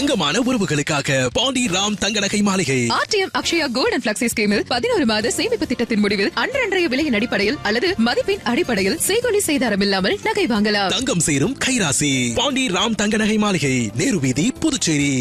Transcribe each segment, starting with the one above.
தங்கமான உறவுகளுக்காக பாண்டி ராம் தங்க நகை மாளிகை RTM Akshaya gold and flexi ஸ்கீமில் பதினோரு மாத சேமிப்பு திட்டத்தின் முடிவில் அன்றன்றைய விலையின் அடிப்படையில் அல்லது மதிப்பின் அடிப்படையில் செய்கொலி செய்தாரம் இல்லாமல் நகை வாங்கலாம் தங்கம் சேரும் கைராசி பாண்டி ராம் தங்க நகை மாளிகை நேரு வீதி புதுச்சேரி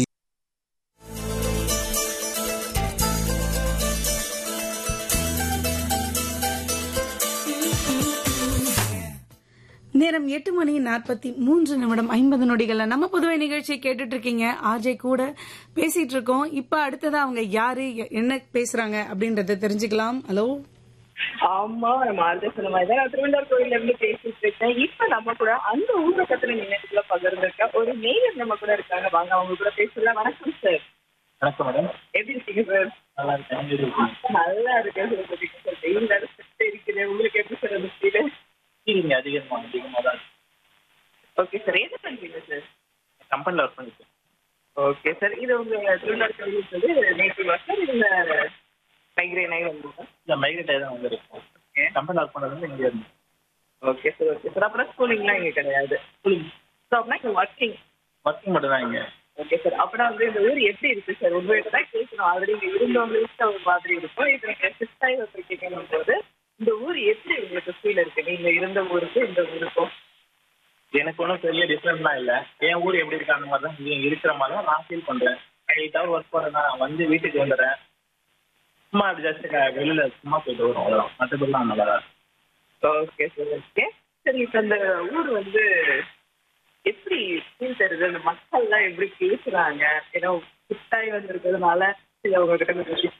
நேரம் எட்டு மணி நாற்பத்தி மூன்று நிமிடம் ஐம்பது நொடிகள்ல நம்ம புதுவை நிகழ்ச்சியை கேட்டுட்டு இருக்கீங்க ஆர்ஜே கூட பேசிட்டு இருக்கோம் இப்ப அடுத்ததா அவங்க யாரு எ- என்ன பேசுறாங்க அப்படின்றத தெரிஞ்சுக்கலாம் ஹலோ ஆமா நம்ம ஆர்ஜே சொன்ன மாதிரி தான் நான் திருவள்ளுவர் கோயில்ல இருந்து பேசிட்டு இருக்கேன் இப்ப நம்ம கூட அந்த ஊரை பத்தின நினைவுகளை பகிர்ந்திருக்க ஒரு நேயர் நம்ம கூட இருக்காங்க வாங்க அவங்க கூட பேசலாம் வணக்கம் சார் வணக்கம் மேடம் எப்படி இருக்கீங்க சார் நல்லா இருக்கேன் எப்படி இருக்கீங்க? நல்லா இருக்கேன் சார் பார்த்தீங்க சார் வெயில் வேற சுட்டு இருக்குது உங்களுக்கு எப்படி சார் அந்த ஃபீல் இங்க அதிகமா அதிகமா தான் இருக்கு. ஓகே சார் என்ன பண்றீங்க சார் கம்பெனில ஒர்க் பண்ணிருக்கேன் ஓகே சார் இது உங்க திருவள்ளுவர் கோயில் வந்து நேற்று வருஷம் இந்த மைக்ரேன் ஆகி வந்தீங்க இந்த மைக்ரேட் தான் வந்து இருக்கும் கம்பெனில ஒர்க் பண்ணது வந்து இங்க இருந்து ஓகே சார் ஓகே சார் அப்புறம் ஸ்கூலிங்லாம் இங்க கிடையாது ஸோ அப்படின்னா இங்க ஒர்க்கிங் ஒர்க்கிங் மட்டும் தான் இங்க ஓகே சார் அப்படின்னா வந்து இந்த ஊர் எப்படி இருக்கு சார் உங்கள்கிட்ட தான் கேட்கணும் ஆல்ரெடி இங்க இருந்தவங்களுக்கு ஒரு மாதிரி இருக்கும் இப்போ நீங்க ஷிஃப்ட் ஆகி வந்திருக்கீங்கன்னும் போது இந்த ஊர் எப்படி உங்களுக்கு ஃபீல் இருக்கு நீங்க இருந்த ஊருக்கு இந்த ஊருக்கும் எனக்கு ஒன்றும் பெரிய டிஃபரன்ஸ்லாம் இல்லை என் ஊர் எப்படி இருக்கு அந்த மாதிரி தான் இங்க இருக்கிற மாதிரி தான் நான் ஃபீல் பண்றேன் எயிட் ஹவர் ஒர்க் பண்ணேன் வந்து வீட்டுக்கு வந்துடுறேன் சும்மா அப்படி ஜஸ்ட் வெளியில சும்மா போயிட்டு வரும் அவ்வளோதான் மற்றபடிலாம் நல்லா தான் இருக்கு. ஓகே சார் ஓகே சரி இப்போ இந்த ஊர் வந்து எப்படி ஃபீல் தருது இந்த மக்கள்லாம் எப்படி பேசுறாங்க ஏன்னா ஷிஃப்ட் ஆகி வந்திருக்கிறதுனால சரி அவங்க கிட்ட கொஞ்சம்